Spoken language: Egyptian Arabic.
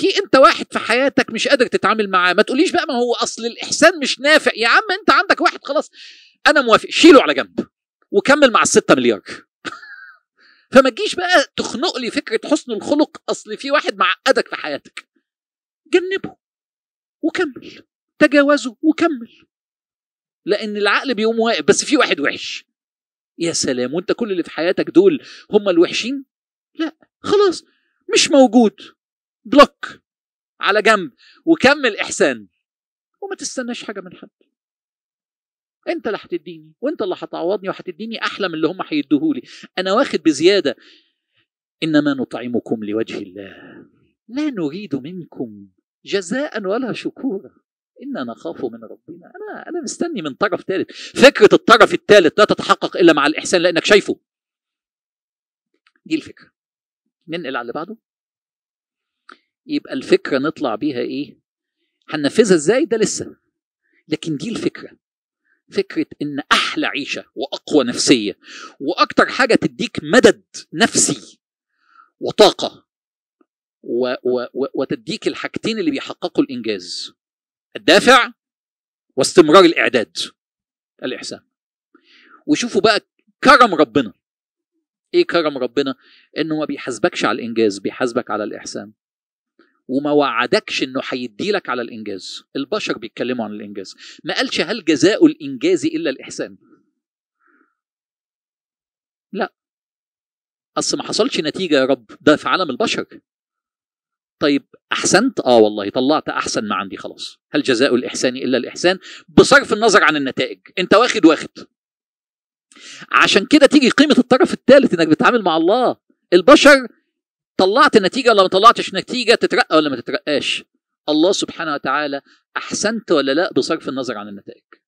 في انت واحد في حياتك مش قادر تتعامل معاه ما تقوليش بقى ما هو اصل الاحسان مش نافع يا عم انت عندك واحد خلاص انا موافق شيله على جنب وكمل مع الستة مليار فما تجيش بقى تخنق لي فكره حسن الخلق اصل في واحد معقدك في حياتك جنبه وكمل تجاوزه وكمل لان العقل بيقوم واقف بس في واحد وحش يا سلام وانت كل اللي في حياتك دول هم الوحشين لا خلاص مش موجود بلوك على جنب وكمل احسان وما تستناش حاجه من حد انت اللي هتديني وانت اللي هتعوضني وهتديني احلى من اللي هم هيديهولي انا واخد بزياده انما نطعمكم لوجه الله لا نريد منكم جزاء ولا شكورا إنا نخاف من ربنا أنا أنا مستني من طرف ثالث فكرة الطرف الثالث لا تتحقق إلا مع الإحسان لأنك شايفه دي الفكرة ننقل على اللي بعده يبقى الفكرة نطلع بيها إيه هننفذها إزاي ده لسه لكن دي الفكرة فكرة إن أحلى عيشة وأقوى نفسية وأكتر حاجة تديك مدد نفسي وطاقة و و و وتديك الحاجتين اللي بيحققوا الإنجاز الدافع واستمرار الاعداد الاحسان وشوفوا بقى كرم ربنا ايه كرم ربنا انه ما بيحاسبكش على الانجاز بيحاسبك على الاحسان وما وعدكش انه هيديلك على الانجاز البشر بيتكلموا عن الانجاز ما قالش هل جزاء الانجاز الا الاحسان لا اصل ما حصلش نتيجه يا رب ده في عالم البشر طيب احسنت اه والله طلعت احسن ما عندي خلاص هل جزاء الاحسان الا الاحسان بصرف النظر عن النتائج انت واخد واخد عشان كده تيجي قيمه الطرف الثالث انك بتتعامل مع الله البشر طلعت نتيجه ولا ما طلعتش نتيجه تترقى ولا ما تترقاش الله سبحانه وتعالى احسنت ولا لا بصرف النظر عن النتائج